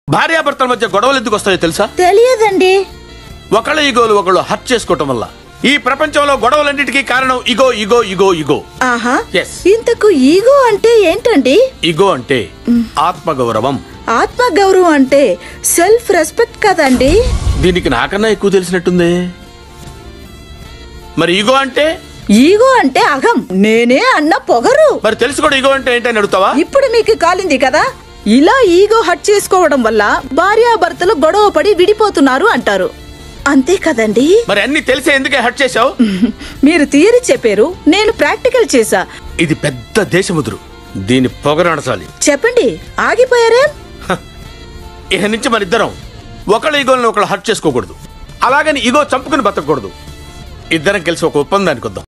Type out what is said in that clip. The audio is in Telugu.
భార్యాభర్తల మధ్య గొడవలు ఎందుకు వస్తాయో తెలుసా తెలియదండి ఒకళ్ళ ఈగోలు ఒకళ్ళు హర్ట్ చేసుకోవటం వల్ల ఈ ప్రపంచంలో గొడవలన్నిటికీ కారణం ఇగో ఇగో ఇగో ఇగో ఆహా Yes. ఇంతకు ఈగో అంటే ఏంటండి ఇగో అంటే ఆత్మగౌరవం ఆత్మగౌరవం అంటే సెల్ఫ్ రెస్పెక్ట్ కదండి దీనికి నాకన్నా ఎక్కువ తెలిసినట్టుంది మరి ఈగో అంటే ఈగో అంటే అహం నేనే అన్న పొగరు మరి తెలుసు కూడా ఈగో అంటే ఏంటని అడుగుతావా ఇప్పుడు మీకు కాలింది కదా ఇలా ఈగో హట్ చేసుకోవడం వల్ల భార్యాభర్తలు గొడవ పడి విడిపోతున్నారు అంటారు అంతే కదండి మరి అన్ని తెలిసే ఎందుకే హర్ట్ చేశావు మీరు థియరీ చెప్పారు నేను ప్రాక్టికల్ చేశా ఇది పెద్ద దేశముదురు దీని పొగరనసాలి చెప్పండి ఆగిపోయారేం ఇక నుంచి మన ఇద్దరం ఒకళ్ళ ఈగోలను ఒకళ్ళు హర్ట్ చేసుకోకూడదు అలాగని ఈగో చంపుకుని బతకూడదు ఇద్దరం కలిసి ఒక ఒప్పందానికి వద్దాం